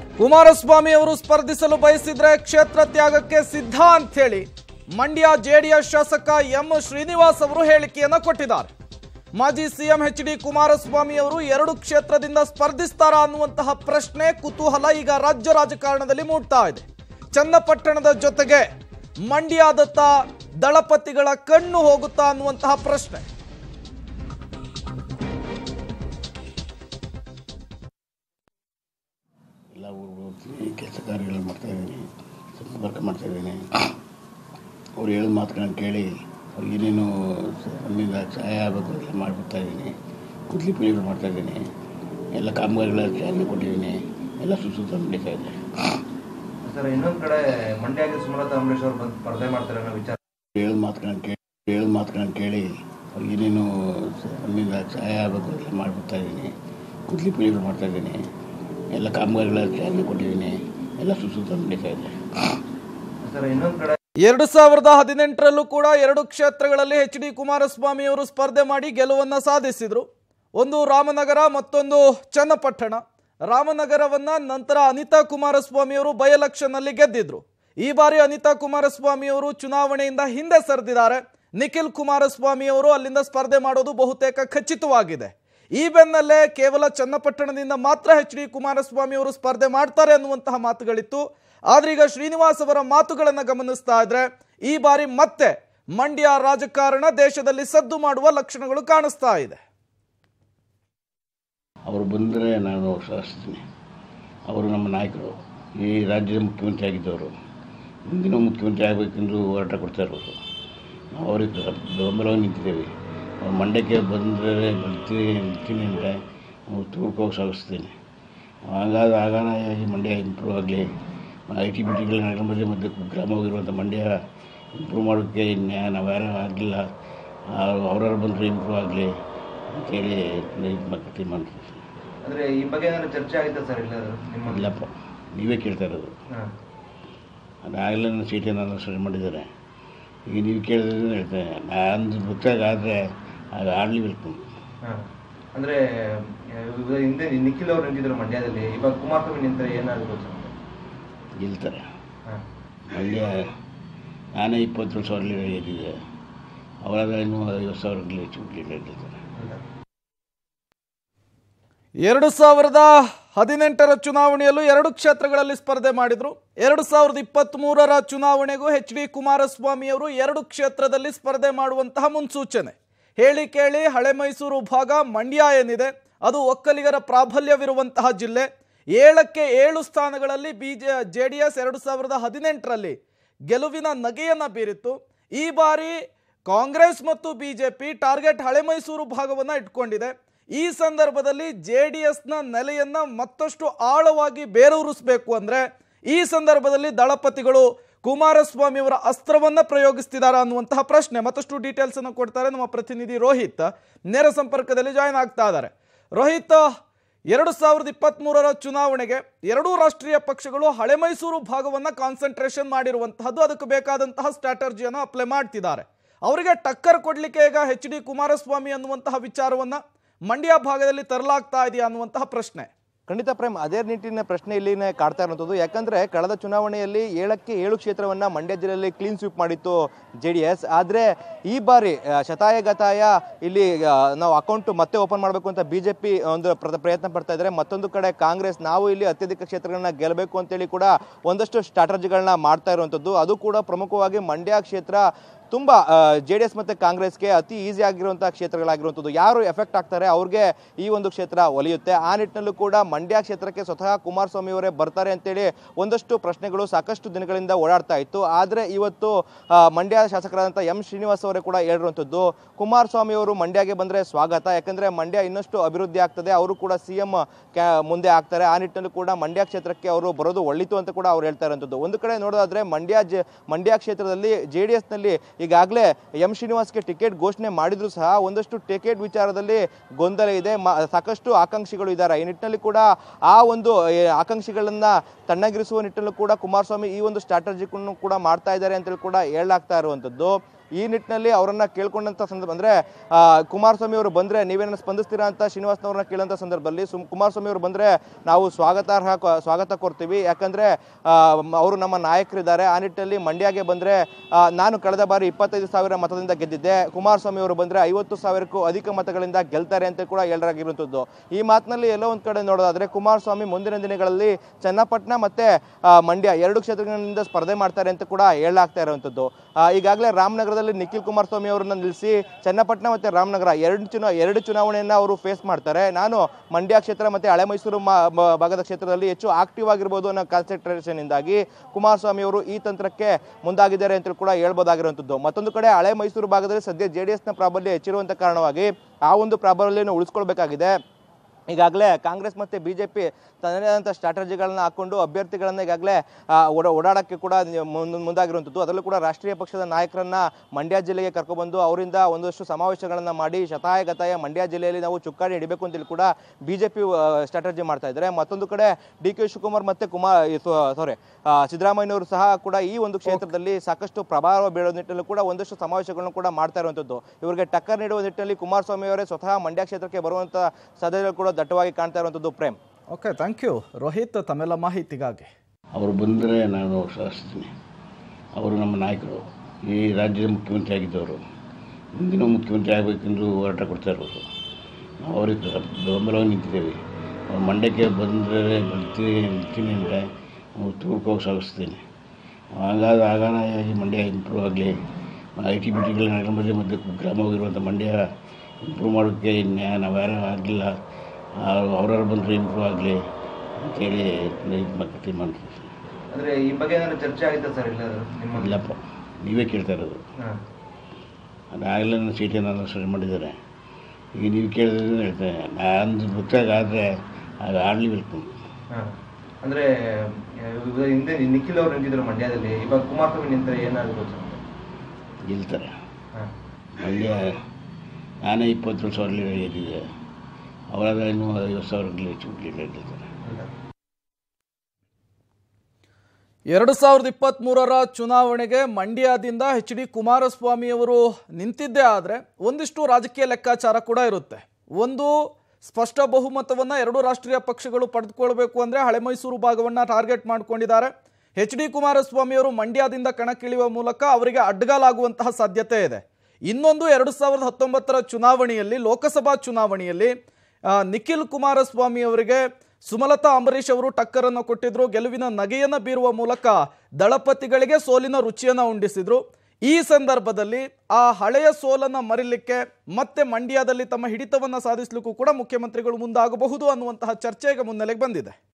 ಕುಮಾರಸ್ವಾಮಿ ಅವರು ಸ್ಪರ್ಧಿಸಲು ಬಯಸಿದ್ರೆ ಕ್ಷೇತ್ರ ತ್ಯಾಗಕ್ಕೆ ಸಿದ್ಧ ಅಂತ ಹೇಳಿ ಮಂಡ್ಯ ಜೆಡಿಎಸ್ ಶಾಸಕ ಎಂ ಶ್ರೀನಿವಾಸ್ ಅವರು ಹೇಳಿಕೆಯನ್ನ ಕೊಟ್ಟಿದ್ದಾರೆ ಮಾಜಿ ಸಿಎಂ ಎಚ್ ಡಿ ಕುಮಾರಸ್ವಾಮಿ ಅವರು ಎರಡು ಕ್ಷೇತ್ರದಿಂದ ಸ್ಪರ್ಧಿಸ್ತಾರಾ ಅನ್ನುವಂತಹ ಪ್ರಶ್ನೆ ಕುತೂಹಲ ಈಗ ರಾಜ್ಯ ರಾಜಕಾರಣದಲ್ಲಿ ಮೂಡ್ತಾ ಇದೆ ಚನ್ನಪಟ್ಟಣದ ಜೊತೆಗೆ ಮಂಡ್ಯದತ್ತ ದಳಪತಿಗಳ ಕಣ್ಣು ಹೋಗುತ್ತಾ ಅನ್ನುವಂತಹ ಪ್ರಶ್ನೆ ಎಲ್ಲ ಊರಿಗೆ ಹೋಗ್ತೀನಿ ಕೆಲಸ ಕಾರ್ಯಗಳು ಮಾಡ್ತಾಯಿದ್ದೀನಿ ಸಂಪರ್ಕ ಮಾಡ್ತಾಯಿದ್ದೀನಿ ಅವ್ರು ಹೇಳಿದ ಮಾತುಗಳನ್ನ ಕೇಳಿ ಅವ್ರಿಗೆ ಏನೇನು ನಮ್ಮಿಂದ ಸಹಾಯ ಆಗಬೇಕು ಎಲ್ಲ ಮಾಡ್ಬಿಡ್ತಾ ಇದ್ದೀನಿ ಕುದ್ಲಿ ಪೀಳಿಗಳು ಮಾಡ್ತಾಯಿದ್ದೀನಿ ಎಲ್ಲ ಕಾಮಗಾರಿಗಳ ಚಾಲನೆ ಕೊಟ್ಟಿದ್ದೀನಿ ಎಲ್ಲ ಸುಸೂತ್ರ ನಡೀತಾ ಇದೆ ಸರ್ ಇನ್ನೊಂದ್ ಕಡೆ ಮಂಡ್ಯಗೆ ಸುಮಲತಾ ಅಂಬರೀಶ್ ಅವರು ಬಂದು ಸ್ಪರ್ಧೆ ಮಾಡ್ತಾರೆ ಅನ್ನೋ ವಿಚಾರ ಹೇಳಿದ ಮಾತುಗಳನ್ನ ಕೇಳಿ ಹೇಳಿದ ಮಾತುಗಳನ್ನ ಕೇಳಿ ಅವ್ರಿಗೆ ಏನೇನು ನಮ್ಮಿಂದ ಸಹಾಯ ಆಗಬೇಕು ಎಲ್ಲ ಮಾಡ್ಬಿಡ್ತಾ ಇದ್ದೀನಿ ಕುದ್ಲಿ ಪೀಳಿಗಳು ಮಾಡ್ತಾಯಿದ್ದೀನಿ ಎಲ್ಲ ಕಾಮಗಾರಿಗಳ ಚಾಲನೆ ಕೊಟ್ಟಿದ್ದೀನಿ ಎಲ್ಲ ಸುಸೂತ್ರ ನಡೀತಾ ಇದೆ ಸರ್ ಇನ್ನೊಂದ್ ಕಡೆ ಎರಡು ಸಾವಿರದ ಹದಿನೆಂಟರಲ್ಲೂ ಕೂಡ ಎರಡು ಕ್ಷೇತ್ರಗಳಲ್ಲಿ ಎಚ್ ಡಿ ಕುಮಾರಸ್ವಾಮಿ ಅವರು ಸ್ಪರ್ಧೆ ಮಾಡಿ ಗೆಲುವನ್ನ ಸಾಧಿಸಿದ್ರು ಒಂದು ರಾಮನಗರ ಮತ್ತೊಂದು ಚನ್ನಪಟ್ಟಣ ರಾಮನಗರವನ್ನ ನಂತರ ಅನಿತಾ ಕುಮಾರಸ್ವಾಮಿ ಅವರು ಬೈ ಎಲೆಕ್ಷನ್ ಅಲ್ಲಿ ಗೆದ್ದಿದ್ರು ಈ ಬಾರಿ ಅನಿತಾ ಕುಮಾರಸ್ವಾಮಿ ಅವರು ಚುನಾವಣೆಯಿಂದ ಹಿಂದೆ ಸರಿದಿದ್ದಾರೆ ನಿಖಿಲ್ ಕುಮಾರಸ್ವಾಮಿ ಅವರು ಅಲ್ಲಿಂದ ಸ್ಪರ್ಧೆ ಮಾಡೋದು ಬಹುತೇಕ ಖಚಿತವಾಗಿದೆ ಈ ಬೆನ್ನಲ್ಲೇ ಕೇವಲ ಚನ್ನಪಟ್ಟಣದಿಂದ ಮಾತ್ರ ಎಚ್ ಡಿ ಕುಮಾರಸ್ವಾಮಿ ಅವರು ಸ್ಪರ್ಧೆ ಮಾಡ್ತಾರೆ ಅನ್ನುವಂತಹ ಮಾತುಗಳಿತ್ತು ಆದ್ರೆ ಈಗ ಶ್ರೀನಿವಾಸ್ ಅವರ ಮಾತುಗಳನ್ನು ಗಮನಿಸ್ತಾ ಇದ್ರೆ ಈ ಬಾರಿ ಮತ್ತೆ ಮಂಡ್ಯ ರಾಜಕಾರಣ ದೇಶದಲ್ಲಿ ಸದ್ದು ಮಾಡುವ ಲಕ್ಷಣಗಳು ಕಾಣಿಸ್ತಾ ಇದೆ ಅವರು ಬಂದರೆ ನಾನು ಸಹಿಸ್ತೀನಿ ಅವರು ನಮ್ಮ ನಾಯಕರು ಈ ರಾಜ್ಯದ ಮುಖ್ಯಮಂತ್ರಿ ಆಗಿದ್ದವರು ಮುಂದಿನ ಮುಖ್ಯಮಂತ್ರಿ ಆಗಬೇಕೆಂದು ಹೋರಾಟ ಕೊಡ್ತಾ ಇರೋರು ನಾವು ಅವ್ರಿಗೆ ಬೆಂಬಲವಾಗಿ ನಿಂತಿದ್ದೇವೆ ಅವ್ರು ಮಂಡ್ಯಕ್ಕೆ ಬಂದರೆ ಬರ್ತೀನಿ ನಿಲ್ತೀನಿ ಅಂದರೆ ತುಮಕೂರು ಹೋಗಿ ಸಾಗಿಸ್ತೀನಿ ಹಾಗಾದ ಆಗಾನಾಗಿ ಮಂಡ್ಯ ಇಂಪ್ರೂವ್ ಆಗಲಿ ಐ ಟಿ ಬಿ ಟಿಗಳ ನಗರ ಮಧ್ಯೆ ಮಧ್ಯೆ ಕುಗ್ರಾಮವಾಗಿರುವಂಥ ಮಂಡ್ಯ ಇಂಪ್ರೂವ್ ಮಾಡೋಕ್ಕೆ ಇನ್ಯಾ ನಾವು ಯಾರು ಆಗಲಿಲ್ಲ ಅವ್ರವ್ರು ಬಂದರೂ ಇಂಪ್ರೂವ್ ಆಗಲಿ ಅಂತೇಳಿ ಇದು ಮಾಡ್ತೀನಿ ಮಾಡ್ತೀನಿ ಅಂದ್ರೆ ಈ ಬಗ್ಗೆ ಏನಾದ್ರು ಚರ್ಚೆ ಆಗಿತ್ತ ಸರ್ ಎಲ್ಲರೂ ನಿಮ್ಮ ಇಲ್ಲಪ್ಪ ನೀವೇ ಕೇಳ್ತಾ ಇರೋದು ಹಾ. ಅದಾಗಲೇ ನನ್ನ ಸೀಟನ್ನು ನಾನು ಸರಿ ಮಾಡಿದ್ದಾರೆ ಈಗ ನೀವು ಕೇಳಿದ್ರೆ ಹೇಳ್ತೇನೆ ನಾನು ಗೊತ್ತಾಗಾದರೆ ಆಗ ಆಡಲೇಬೇಕು ಹಾ. ಅಂದ್ರೆ ಆ, ಇವಾಗ ಹಿಂದೆ ನಿಖಿಲ್ ಅವರು ನಿಂತಿದ್ರು ಮಂಡ್ಯದಲ್ಲಿ ಇವಾಗ ಕುಮಾರಸ್ವಾಮಿ ನಿಂತರೆ ಏನಾಗುತ್ತೆ ಸರ್ ಗೆಲ್ತಾರೆ ಹಾ. ಮಂಡ್ಯ ನಾನೇ ಇಪ್ಪತ್ತೇಳು ಸಾವಿರ ಲೀಡರ್ ಗೆದ್ದಿದ್ದೆ ಅವರಾದ ಇನ್ನೂ ಐವತ್ತು ಸಾವಿರ ಹೆಚ್ಚು ಲೀಡರ್ ಗೆಲ್ತಾರೆ ಹೌದಾ? ಎರಡು ಸಾವಿರದ ಹದಿನೆಂಟರ ಚುನಾವಣೆಯಲ್ಲೂ ಎರಡು ಕ್ಷೇತ್ರಗಳಲ್ಲಿ ಸ್ಪರ್ಧೆ ಮಾಡಿದ್ರು ಎರಡು ಸಾವಿರದ ಇಪ್ಪತ್ತ್ ಮೂರರ ಚುನಾವಣೆಗೂ ಎಚ್ ಡಿ ಕುಮಾರಸ್ವಾಮಿ ಅವರು ಎರಡು ಕ್ಷೇತ್ರದಲ್ಲಿ ಸ್ಪರ್ಧೆ ಮಾಡುವಂತಹ ಮುನ್ಸೂಚನೆ ಹೇಳಿ ಕೇಳಿ ಹಳೆ ಮೈಸೂರು ಭಾಗ ಮಂಡ್ಯ ಏನಿದೆ ಅದು ಒಕ್ಕಲಿಗರ ಪ್ರಾಬಲ್ಯವಿರುವಂತಹ ಜಿಲ್ಲೆ ಏಳಕ್ಕೆ ಏಳು ಸ್ಥಾನಗಳಲ್ಲಿ ಬಿಜೆ ಜೆ ಡಿ ಎಸ್ ಎರಡು ಸಾವಿರದ ಹದಿನೆಂಟರಲ್ಲಿ ಗೆಲುವಿನ ನಗೆಯನ್ನ ಬೀರಿತ್ತು ಈ ಬಾರಿ ಕಾಂಗ್ರೆಸ್ ಮತ್ತು ಬಿಜೆಪಿ ಟಾರ್ಗೆಟ್ ಹಳೆ ಮೈಸೂರು ಭಾಗವನ್ನ ಇಟ್ಕೊಂಡಿದೆ ಈ ಸಂದರ್ಭದಲ್ಲಿ ಜೆ ಡಿ ಎಸ್ನ ನೆಲೆಯನ್ನ ಮತ್ತಷ್ಟು ಆಳವಾಗಿ ಬೇರೂರಿಸಬೇಕು ಅಂದ್ರೆ ಈ ಸಂದರ್ಭದಲ್ಲಿ ದಳಪತಿಗಳು ಕುಮಾರಸ್ವಾಮಿ ಅವರ ಅಸ್ತ್ರವನ್ನ ಪ್ರಯೋಗಿಸ್ತಿದಾರ ಅನ್ನುವಂತಹ ಪ್ರಶ್ನೆ ಮತ್ತಷ್ಟು ಡೀಟೇಲ್ಸ್ ಅನ್ನು ಕೊಡ್ತಾರೆ ನಮ್ಮ ಪ್ರತಿನಿಧಿ ರೋಹಿತ್ ನೇರ ಸಂಪರ್ಕದಲ್ಲಿ ಜಾಯ್ನ್ ಆಗ್ತಾ ಇದ್ದಾರೆ ರೋಹಿತ್ ಎರಡು ಸಾವಿರದ ಇಪ್ಪತ್ತ್ಮೂರರ ಚುನಾವಣೆಗೆ ಎರಡೂ ರಾಷ್ಟ್ರೀಯ ಪಕ್ಷಗಳು ಹಳೆ ಮೈಸೂರು ಭಾಗವನ್ನು ಕಾನ್ಸಂಟ್ರೇಷನ್ ಮಾಡಿರುವಂತಹದ್ದು ಅದಕ್ಕೆ ಬೇಕಾದಂತಹ ಸ್ಟ್ರಾಟರ್ಜಿಯನ್ನು ಅಪ್ಲೈ ಮಾಡ್ತಿದ್ದಾರೆ ಅವರಿಗೆ ಟಕ್ಕರ್ ಕೊಡಲಿಕ್ಕೆ ಈಗ ಎಚ್ ಡಿ ಕುಮಾರಸ್ವಾಮಿ ಅನ್ನುವಂತಹ ವಿಚಾರವನ್ನ ಮಂಡ್ಯ ಭಾಗದಲ್ಲಿ ತರಲಾಗ್ತಾ ಇದೆಯಾ ಅನ್ನುವಂತಹ ಪ್ರಶ್ನೆ ಖಂಡಿತ ಪ್ರೇಮ್ ಅದೇ ನಿಟ್ಟಿನ ಪ್ರಶ್ನೆ ಇಲ್ಲಿನೇ ಕಾಡ್ತಾ ಇರುವಂಥದ್ದು ಯಾಕಂದ್ರೆ ಕಳೆದ ಚುನಾವಣೆಯಲ್ಲಿ ಏಳಕ್ಕೆ ಏಳು ಕ್ಷೇತ್ರವನ್ನ ಮಂಡ್ಯ ಜಿಲ್ಲೆಯಲ್ಲಿ ಕ್ಲೀನ್ ಸ್ವೀಪ್ ಮಾಡಿತ್ತು ಜೆ ಡಿ ಎಸ್ ಆದರೆ ಈ ಬಾರಿ ಆ, ಶತಾಯ ಗತಾಯ ಇಲ್ಲಿ ಆ, ನಾವು ಅಕೌಂಟ್ ಮತ್ತೆ ಓಪನ್ ಮಾಡಬೇಕು ಅಂತ ಬಿಜೆಪಿ ಒಂದು ಪ್ರ- ಪ್ರಯತ್ನ ಪಡ್ತಾ ಇದ್ದಾರೆ ಮತ್ತೊಂದು ಕಡೆ ಕಾಂಗ್ರೆಸ್ ನಾವು ಇಲ್ಲಿ ಅತ್ಯಧಿಕ ಕ್ಷೇತ್ರಗಳನ್ನ ಗೆಲ್ಲಬೇಕು ಅಂತೇಳಿ ಕೂಡ ಒಂದಷ್ಟು ಸ್ಟ್ರಾಟಜಿಗಳನ್ನ ಮಾಡ್ತಾ ಇರುವಂಥದ್ದು ಅದು ಕೂಡ ಪ್ರಮುಖವಾಗಿ ಮಂಡ್ಯ ಕ್ಷೇತ್ರ ತುಂಬ ಜೆ ಡಿ ಎಸ್ ಮತ್ತು ಕಾಂಗ್ರೆಸ್ಗೆ ಅತಿ ಈಸಿ ಆಗಿರುವಂಥ ಕ್ಷೇತ್ರಗಳಾಗಿರುವಂಥದ್ದು ಯಾರು ಎಫೆಕ್ಟ್ ಆಗ್ತಾರೆ ಅವ್ರಿಗೆ ಈ ಒಂದು ಕ್ಷೇತ್ರ ಒಲಿಯುತ್ತೆ ಆ ನಿಟ್ಟಿನಲ್ಲೂ ಕೂಡ ಮಂಡ್ಯ ಕ್ಷೇತ್ರಕ್ಕೆ ಸ್ವತಃ ಕುಮಾರಸ್ವಾಮಿ ಅವರೇ ಬರ್ತಾರೆ ಅಂತೇಳಿ ಒಂದಷ್ಟು ಪ್ರಶ್ನೆಗಳು ಸಾಕಷ್ಟು ದಿನಗಳಿಂದ ಓಡಾಡ್ತಾ ಇತ್ತು ಆದರೆ ಇವತ್ತು ಆ, ಮಂಡ್ಯ ಶಾಸಕರಾದಂಥ ಎಂ ಶ್ರೀನಿವಾಸ್ ಅವರೇ ಕೂಡ ಹೇಳಿರುವಂಥದ್ದು ಕುಮಾರಸ್ವಾಮಿ ಅವರು ಮಂಡ್ಯಗೆ ಬಂದರೆ ಸ್ವಾಗತ ಯಾಕಂದರೆ ಮಂಡ್ಯ ಇನ್ನಷ್ಟು ಅಭಿವೃದ್ಧಿ ಆಗ್ತದೆ ಅವರು ಕೂಡ ಸಿ ಎಂ ಮುಂದೆ ಆಗ್ತಾರೆ ಆ ನಿಟ್ಟಿನಲ್ಲೂ ಕೂಡ ಮಂಡ್ಯ ಕ್ಷೇತ್ರಕ್ಕೆ ಅವರು ಬರೋದು ಒಳ್ಳಿತು ಅಂತ ಕೂಡ ಅವ್ರು ಹೇಳ್ತಾ ಇರುವಂಥದ್ದು ಒಂದು ಕಡೆ ನೋಡೋದಾದ್ರೆ ಮಂಡ್ಯ ಜ ಮಂಡ್ಯ ಕ್ಷೇತ್ರದಲ್ಲಿ ಜೆ ಡಿ ಎಸ್ನಲ್ಲಿ ಈಗಾಗಲೇ ಎಂ ಶ್ರೀನಿವಾಸ್ಗೆ ಟಿಕೆಟ್ ಘೋಷಣೆ ಮಾಡಿದ್ರು ಸಹ ಒಂದಷ್ಟು ಟಿಕೆಟ್ ವಿಚಾರದಲ್ಲಿ ಗೊಂದಲ ಇದೆ ಮ- ಸಾಕಷ್ಟು ಆಕಾಂಕ್ಷಿಗಳು ಇದ್ದಾರೆ ಈ ನಿಟ್ಟಿನಲ್ಲಿ ಕೂಡ ಆ ಒಂದು ಏ, ಆಕಾಂಕ್ಷಿಗಳನ್ನ ತಣ್ಣಗಿರಿಸುವ ನಿಟ್ಟಿನಲ್ಲೂ ಕೂಡ ಕುಮಾರಸ್ವಾಮಿ ಈ ಒಂದು ಸ್ಟ್ರಾಟಜಿಗಳನ್ನು ಕೂಡ ಮಾಡ್ತಾ ಇದ್ದಾರೆ ಅಂತೇಳಿ ಕೂಡ ಹೇಳಲಾಗ್ತಾ ಇರುವಂಥದ್ದು ಈ ನಿಟ್ಟಿನಲ್ಲಿ ಅವರನ್ನ ಕೇಳ್ಕೊಂಡಂತ ಸಂದರ್ಭ ಅಂದ್ರೆ ಆ, ಕುಮಾರಸ್ವಾಮಿ ಅವರು ಬಂದ್ರೆ ನೀವೇನ ಸ್ಪಂದಿಸ್ತೀರಾ ಅಂತ ಶ್ರೀನಿವಾಸನವ್ರನ್ನ ಕೇಳಂತ ಸಂದರ್ಭದಲ್ಲಿ ಸುಮ್ ಕುಮಾರಸ್ವಾಮಿ ಅವರು ಬಂದ್ರೆ ನಾವು ಸ್ವಾಗತಾರ್ಹ ಕೊ- ಸ್ವಾಗತ ಕೊಡ್ತೀವಿ ಯಾಕಂದ್ರೆ ಅವರು ನಮ್ಮ ನಾಯಕರಿದ್ದಾರೆ ಆ ನಿಟ್ಟಿನಲ್ಲಿ ಮಂಡ್ಯಗೆ ಬಂದ್ರೆ ಆ, ನಾನು ಕಳೆದ ಬಾರಿ ಇಪ್ಪತ್ತೈದು ಸಾವಿರ ಮತದಿಂದ ಗೆದ್ದಿದ್ದೆ ಕುಮಾರಸ್ವಾಮಿ ಅವರು ಬಂದ್ರೆ ಐವತ್ತು ಸಾವಿರಕ್ಕೂ ಅಧಿಕ ಮತಗಳಿಂದ ಗೆಲ್ತಾರೆ ಅಂತ ಕೂಡ ಹೇಳಲಾಗಿರುವಂಥದ್ದು ಈ ಮಾತಿನಲ್ಲಿ ಎಲ್ಲೋ ಒಂದ್ ಕಡೆ ನೋಡೋದಾದ್ರೆ ಕುಮಾರಸ್ವಾಮಿ ಮುಂದಿನ ದಿನಗಳಲ್ಲಿ ಚನ್ನಪಟ್ಟಣ ಮತ್ತೆ ಆ, ಮಂಡ್ಯ ಎರಡು ಕ್ಷೇತ್ರಗಳಿಂದ ಸ್ಪರ್ಧೆ ಮಾಡ್ತಾರೆ ಅಂತ ಕೂಡ ಹೇಳಲಾಗ್ತಾ ಇರುವಂಥದ್ದು ಆ, ಈಗಾಗಲೇ ರಾಮನಗರದಲ್ಲಿ ನಿಖಿಲ್ ಕುಮಾರಸ್ವಾಮಿ ಅವರನ್ನ ನಿಲ್ಲಿಸಿ ಚನ್ನಪಟ್ಟಣ ಮತ್ತೆ ರಾಮನಗರ ಎರಡು ಚುನಾ ಎರಡು ಚುನಾವಣೆಯನ್ನ ಅವರು ಫೇಸ್ ಮಾಡ್ತಾರೆ ನಾನು ಮಂಡ್ಯ ಕ್ಷೇತ್ರ ಮತ್ತೆ ಹಳೆ ಮೈಸೂರು ಮಾ- ಮ- ಭಾಗದ ಕ್ಷೇತ್ರದಲ್ಲಿ ಹೆಚ್ಚು ಆಕ್ಟಿವ್ ಆಗಿರ್ಬೋದು ಅನ್ನೋ ಕಾನ್ಸಂಟ್ರೇಷನ್ ಇಂದಾಗಿ ಕುಮಾರಸ್ವಾಮಿ ಅವರು ಈ ತಂತ್ರಕ್ಕೆ ಮುಂದಾಗಿದ್ದಾರೆ ಅಂತ ಕೂಡ ಹೇಳ್ಬೋದಾಗಿರುವಂಥದ್ದು ಮತ್ತೊಂದು ಕಡೆ ಹಳೆ ಮೈಸೂರು ಭಾಗದಲ್ಲಿ ಸದ್ಯ ಜೆ ಡಿ ಎಸ್ನ ಪ್ರಾಬಲ್ಯ ಹೆಚ್ಚಿರುವಂತ ಕಾರಣವಾಗಿ ಆ ಒಂದು ಪ್ರಾಬಲ್ಯವನ್ನು ಉಳಿಸ್ಕೊಳ್ಬೇಕಾಗಿದೆ ಈಗಾಗಲೇ ಕಾಂಗ್ರೆಸ್ ಮತ್ತು ಬಿ ಜೆ ಪಿ ತನ್ನದೇ ಆದಂಥ ಸ್ಟ್ರಾಟಜಿಗಳನ್ನ ಹಾಕೊಂಡು ಅಭ್ಯರ್ಥಿಗಳನ್ನ ಈಗಾಗಲೇ ಆ, ಓಡ ಓಡಾಡೋಕ್ಕೆ ಕೂಡ ಮುಂದ್- ಮುಂದಾಗಿರುವಂಥದ್ದು ಅದರಲ್ಲೂ ಕೂಡ ರಾಷ್ಟ್ರೀಯ ಪಕ್ಷದ ನಾಯಕರನ್ನ ಮಂಡ್ಯ ಜಿಲ್ಲೆಗೆ ಕರ್ಕೊಬಂದು ಅವರಿಂದ ಒಂದಷ್ಟು ಸಮಾವೇಶಗಳನ್ನು ಮಾಡಿ ಶತಾಯ ಗತಾಯ ಮಂಡ್ಯ ಜಿಲ್ಲೆಯಲ್ಲಿ ನಾವು ಚುಕ್ಕಾಣಿ ಹಿಡಿಬೇಕು ಅಂತೇಳಿ ಕೂಡ ಬಿ ಜೆ ಪಿ ಸ್ಟ್ರಾಟಜಿ ಮಾಡ್ತಾ ಇದ್ದಾರೆ ಮತ್ತೊಂದು ಕಡೆ ಡಿ ಕೆ ಶಿವಕುಮಾರ್ ಮತ್ತು ಕುಮಾರ್ ಸಾರಿ ಸಿದ್ದರಾಮಯ್ಯನವರು ಸಹ ಕೂಡ ಈ ಒಂದು ಕ್ಷೇತ್ರದಲ್ಲಿ ಸಾಕಷ್ಟು ಪ್ರಭಾವ ಬೀಳೋ ನಿಟ್ಟಿನಲ್ಲಿ ಕೂಡ ಒಂದಷ್ಟು ಸಮಾವೇಶಗಳನ್ನು ಕೂಡ ಮಾಡ್ತಾ ಇರುವಂಥದ್ದು ಇವರಿಗೆ ಟಕ್ಕರ್ ನೀಡುವ ನಿಟ್ಟಿನಲ್ಲಿ ಕುಮಾರಸ್ವಾಮಿ ಅವರೇ ಸ್ವತಃ ಮಂಡ್ಯ ಕ್ಷೇತ್ರಕ್ಕೆ ಬರುವಂಥ ಸಾಧ್ಯತೆಗಳು ಕೂಡ ದಟ್ಟವಾಗಿ ಕಾಣ್ತಾ ಇರುವಂಥದ್ದು Prem okay thank you Rohit ತಮ್ಮೆಲ್ಲ ಮಾಹಿತಿಗಾಗಿ ಅವರು ಬಂದರೆ ನಾನು ಶಾಸ್ತೀನಿ ಅವರು ನಮ್ಮ ನಾಯಕರು ಈ ರಾಜ್ಯದ ಮುಖ್ಯಮಂತ್ರಿ ಆಗಿದ್ದವರು ಮುಂದಿನ ಮುಖ್ಯಮಂತ್ರಿ ಆಗಬೇಕೆಂದು ಹೋರಾಟ ಕೊಡ್ತಾ ಇರೋರು ನಾವು ಅವ್ರಿಗೆ ಬೆಂಬಲವಾಗಿ ನಿಂತಿದ್ದೇವೆ ಅವ್ರು ಮಂಡ್ಯಕ್ಕೆ ಬಂದರೆ ಬರ್ತೀನಿ ನಿಲ್ತೀನಿ ಅಂದರೆ ಹೋಗಿ ಸಾಗಿಸ್ತೀನಿ ಹಾಗಾದ ಆಗಾನಾಗಿ ಮಂಡ್ಯ ಇಂಪ್ರೂವ್ ಆಗಲಿ ಐ ಟಿ ಬಿ ಟಿಗಳ ನಗರ ಮಧ್ಯೆ ಮಧ್ಯೆ ಕುಗ್ರಾಮವಾಗಿರುವಂಥ ಮಂಡ್ಯ ಇಂಪ್ರೂವ್ ಮಾಡೋಕ್ಕೆ ಇನ್ನು ನಾವು ಯಾರೂ ಆಗಲಿಲ್ಲ ಅವ್ರವ್ರು ಬಂದರೆ ಇಂಪ್ರೂವ್ ಆಗಲಿ ಅಂತೇಳಿ ಇದು ಮಾಡಿ ತೀರ್ಮಾನ ಅಂದ್ರೆ ಈ ಬಗ್ಗೆ ಏನಾದ್ರು ಚರ್ಚೆ ಆಗಿತ್ತ ಸರ್ ಎಲ್ಲರೂ ನಿಮ್ಮ ಇಲ್ಲಪ್ಪ ನೀವೇ ಕೇಳ್ತಾ ಇರೋದು ಹಾ. ಅದಾಗಲೇ ನನ್ನ ಸೀಟನ್ನು ಅನೌನ್ಸ್ ಮಾಡಿದ್ದಾರೆ ಈಗ ನೀವು ಕೇಳಿದ್ರೆ ಹೇಳ್ತೇನೆ ನಾನು ಗೊತ್ತಾಗ ಆದರೆ ಅದು ಆಡಲೇಬೇಕು ಹಾ. ಅಂದ್ರೆ ಆ, ಇವಾಗ ಹಿಂದೆ ನಿಖಿಲ್ ಅವರು ನಿಂತಿದ್ರು ಮಂಡ್ಯದಲ್ಲಿ ಇವಾಗ ಕುಮಾರಸ್ವಾಮಿ ನಿಂತರೆ ಏನಾಗುತ್ತೆ ಸರ್ ಗೆಲ್ತಾರೆ ಹಾ. ಮಂಡ್ಯ ನಾನೇ ಇಪ್ಪತ್ತೇಳು ಸಾವಿರ ಲೀಡರ್ ಗೆದ್ದಿದ್ದೆ ಅವರಾದ ಇನ್ನೂ ಐವತ್ತು ಸಾವಿರ ಹೆಚ್ಚು ಲೀಡರ್ ಗೆಲ್ತಾರೆ ಇಲ್ಲ. ಎರಡು ಸಾವಿರದ ಇಪ್ಪತ್ತ್ಮೂರರ ಚುನಾವಣೆಗೆ ಮಂಡ್ಯದಿಂದ ಎಚ್ ಡಿ ಕುಮಾರಸ್ವಾಮಿ ಅವರು ನಿಂತಿದ್ದೇ ಆದರೆ ಒಂದಿಷ್ಟು ರಾಜಕೀಯ ಲೆಕ್ಕಾಚಾರ ಕೂಡ ಇರುತ್ತೆ ಒಂದು ಸ್ಪಷ್ಟ ಬಹುಮತವನ್ನು ಎರಡು ರಾಷ್ಟ್ರೀಯ ಪಕ್ಷಗಳು ಪಡೆದುಕೊಳ್ಬೇಕು ಅಂದರೆ ಹಳೆ ಮೈಸೂರು ಭಾಗವನ್ನು ಟಾರ್ಗೆಟ್ ಮಾಡ್ಕೊಂಡಿದ್ದಾರೆ ಎಚ್ ಡಿ ಕುಮಾರಸ್ವಾಮಿ ಅವರು ಮಂಡ್ಯದಿಂದ ಕಣಕ್ಕಿಳಿಯುವ ಮೂಲಕ ಅವರಿಗೆ ಅಡ್ಡಗಾಲಾಗುವಂತಹ ಸಾಧ್ಯತೆ ಇದೆ ಇನ್ನೊಂದು ಎರಡು ಸಾವಿರದ ಹತ್ತೊಂಬತ್ತರ ಚುನಾವಣೆಯಲ್ಲಿ ಲೋಕಸಭಾ ಚುನಾವಣೆಯಲ್ಲಿ ಆ, ನಿಖಿಲ್ ಕುಮಾರಸ್ವಾಮಿ ಅವರಿಗೆ ಸುಮಲತಾ ಅಂಬರೀಷ್ ಅವರು ಟಕ್ಕರನ್ನು ಕೊಟ್ಟಿದ್ರು ಗೆಲುವಿನ ನಗೆಯನ್ನು ಬೀರುವ ಮೂಲಕ ದಳಪತಿಗಳಿಗೆ ಸೋಲಿನ ರುಚಿಯನ್ನು ಉಂಡಿಸಿದ್ರು ಈ ಸಂದರ್ಭದಲ್ಲಿ ಆ ಹಳೆಯ ಸೋಲನ್ನು ಮರಿಲಿಕ್ಕೆ ಮತ್ತೆ ಮಂಡ್ಯದಲ್ಲಿ ತಮ್ಮ ಹಿಡಿತವನ್ನು ಸಾಧಿಸಲಿಕ್ಕೂ ಕೂಡ ಮುಖ್ಯಮಂತ್ರಿಗಳು ಮುಂದಾಗಬಹುದು ಅನ್ನುವಂತಹ ಚರ್ಚೆ ಈಗ ಮುನ್ನೆಲೆಗೆ ಬಂದಿದೆ